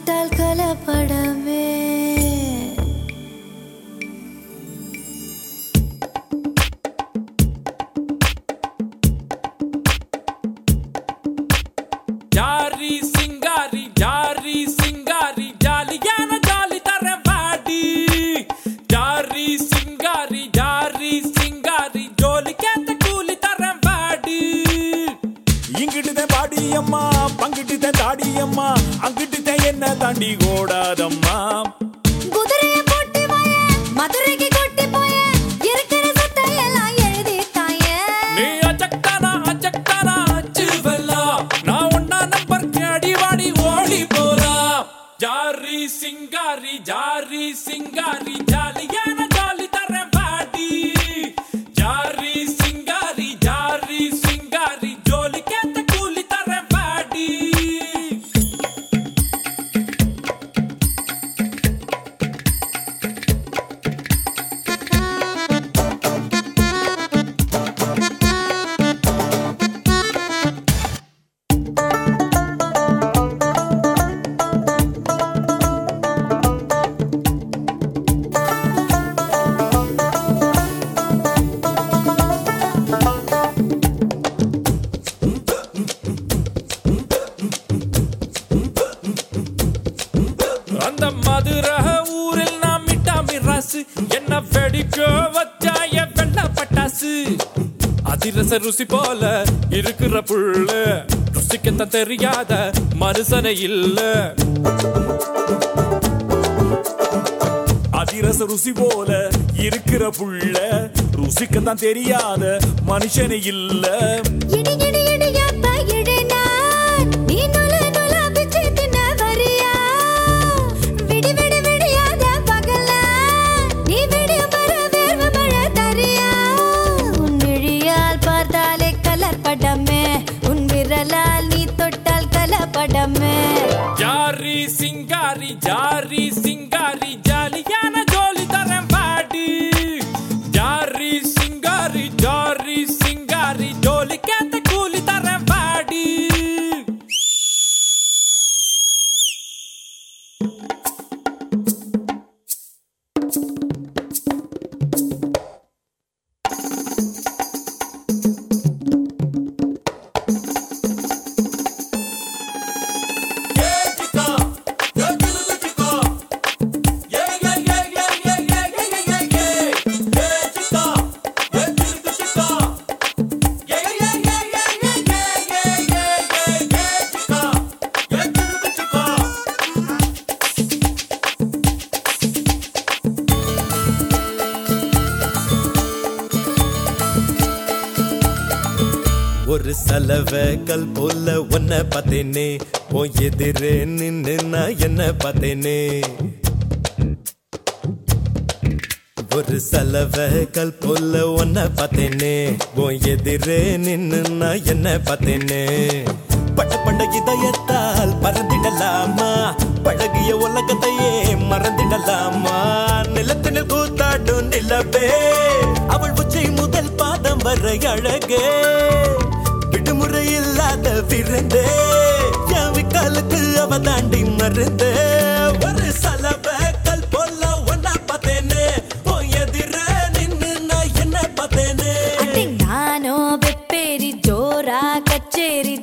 தொட்டால் கலப்படமே ஜாரி சிங்காரி ஜாரி சிங்காரி ஜாலியான ஜாலி தர பாடி ஜாரி சிங்காரி ஜாரி சிங்காரி ஜோலிக்கேத்த கூலி தர பாடி இங்கிட்டுதான் பாடியம்மா பங்கிட்டுதான் தாடியம்மா அங்கிட்டுதான் என்ன தாண்டி ஓடாதம்மா குதிரைய போட்டு வாய மதுரைக்கு கொட்டி போய இருக்கிற சொத்தை எல்லாம் எழுதி தாய நீ அஜக்தானா அஜக்தானா அச்சுவல்லா நான் ஒன்னா நம்பர் கேடி வாடி ஓடி போலாம் ஜாரி சிங்காரி ஜாரி சிங்காரி ஜாலியான ஜாலி தர பாடி ஜாரி சிங்காரி ஜாரி சிங்காரி ஜோலிக்கேத்த கூலி தர பாடி அந்த மதுரை ஊரில் நாம் மிட்டா மிராசு என்ன வெடிக்க வச்சாய வெள்ள பட்டாசு அதிரச ருசி போல இருக்கிற புள்ள ருசிக்கத்தான் தெரியாத மனுஷனை இல்ல அதிரச ருசி போல இருக்கிற புள்ள ருசிக்கத்தான் தெரியாத மனுஷனே இல்ல இடி இடி இடியாப்ப இடினான் நீ நுல நுல பிச்சு தின்ன வரியா விடி விடி விடியாத பகல நீ விடிய மர வேர்வ மழை தரியா உன் விழியால் பார்த்தாலே கலப்படமே உன் விரலால் நீ தொட்டால் கலப்படமே ஜாரி சிங்காரி ஜாரி சிங்காரி ஜாலியான ஜோலி தரேன் பாடி ஜாரி சிங்காரி ஜாரி சிங்காரி ஜோலிக்கேத்த கூலி தரேன் பாடி ஒரு சலவ கல் போல உன்னை பார்த்தேனே உன் எதிரே நின்னு நான் என்ன பார்த்தேனே ஒரு சலவ கல் போல உன்னை பார்த்தேனே உன் எதிரே நின்னு நான் என்ன பார்த்தேனே பட்ட பண்ட இதயத்தால் பறந்திடலாமா பழகிய உலகத்தையே மறந்திடலாமா நிலத்தினில் கூத்தாடும் நிலவே அவள் உச்சை முதல் பாதம் வரை அழகே விடுமுறை இல்லாத பிறந்தே என் விக்காலுக்கு அவ தாண்டி மருந்தே ஒரு சலவ கல் போல ஒன்னா பார்த்தேனே உன் எதிர நின்னு நான் என்ன பார்த்தேனே அடி நானோ வெப்பேரி ஜோரா கச்சேரி